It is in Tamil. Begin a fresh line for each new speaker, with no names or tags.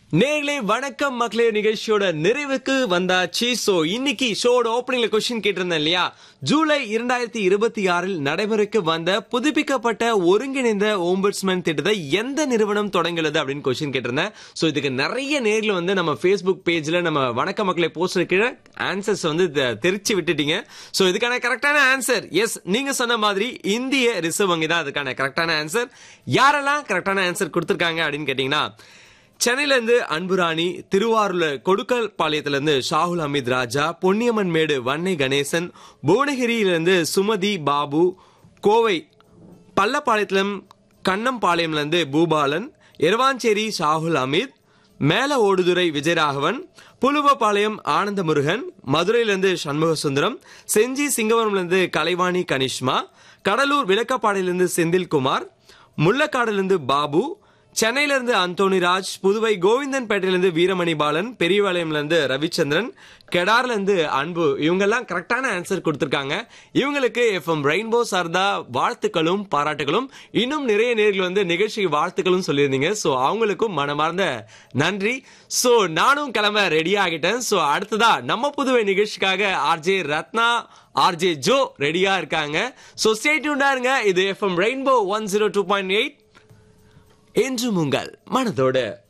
நேர்களே வணக்கம் மக்களே நிகழ்ச்சியோட நிறைவுக்கு வந்தாச்சு சோ இன்னைக்கு ஷோட ஓப்பனிங்ல கொஸ்டின் கேட்டிருந்தேன் இல்லையா ஜூலை இரண்டாயிரத்தி இருபத்தி ஆறில் நடைமுறைக்கு வந்த புதுப்பிக்கப்பட்ட ஒருங்கிணைந்த ஓம்பட்ஸ்மேன் திட்டத்தை எந்த நிறுவனம் தொடங்குகிறது அப்படின்னு கொஸ்டின் கேட்டிருந்தேன் சோ இதுக்கு நிறைய நேர்ல வந்து நம்ம ஃபேஸ்புக் பேஜ்ல நம்ம வணக்க மக்களை போஸ்ட் இருக்கிற ஆன்சர்ஸ் வந்து தெ- தெரிச்சு விட்டுட்டீங்க சோ இதுக்கான கரெக்டான ஆன்சர் எஸ் நீங்க சொன்ன மாதிரி இந்திய ரிசர்வ் வங்கி தான் அதுக்கான கரெக்டான ஆன்சர் யாரெல்லாம் கரெக்டான ஆன்சர் கொடுத்திருக்காங்க அப்படின்னு கேட்டீங்கன்னா சென்னையில இருந்து அன்புராணி திருவாரூர்ல கொடுக்கல் பாளையத்துல இருந்து ஷாகுல் அமித் ராஜா பொன்னியம்மன் மேடு வன்னை கணேசன் புவனகிரியில இருந்து சுமதி பாபு கோவை பள்ளப்பாளையத்திலும் கண்ணம்பாளையம்ல இருந்து பூபாலன் எரவாஞ்சேரி ஷாகுல் அமித் மேல ஓடுதுறை விஜயராகவன் புலுவப்பாளையம் ஆனந்த முருகன் மதுரையிலிருந்து சண்முக சுந்தரம் செஞ்சி சிங்கவரம்லேருந்து கலைவாணி கனிஷ்மா கடலூர் விளக்கப்பாடியிலிருந்து செந்தில்குமார் முள்ளக்காடுலேருந்து பாபு சென்னையில இருந்து அந்தோனி ராஜ் புதுவை கோவிந்தன்பேட்டையிலிருந்து வீரமணி பாலன் பெரியபாளையம்ல இருந்து ரவிச்சந்திரன் கெடார்ல இருந்து அன்பு இவங்கெல்லாம் கரெக்டான ஆன்சர் கொடுத்திருக்காங்க இவங்களுக்கு எஃப்எம் ரெயின்போ சார்தா வாழ்த்துக்களும் பாராட்டுகளும் இன்னும் நிறைய நேர்கள் வந்து நிகழ்ச்சிக்கு வாழ்த்துக்களும் சொல்லியிருந்தீங்க சோ அவங்களுக்கும் மனமார்ந்த நன்றி சோ நானும் கிளம்ப ரெடி ஆகிட்டேன் சோ அடுத்ததா நம்ம புதுவை நிகழ்ச்சிக்காக ஆர்ஜே ரத்னா ஆர்ஜே ஜோ ரெடியா இருக்காங்க சோ ஸ்டேட்யூண்டா இருங்க இது FM rainbow one zero two point eight என்றும் உங்கள் மனதோடு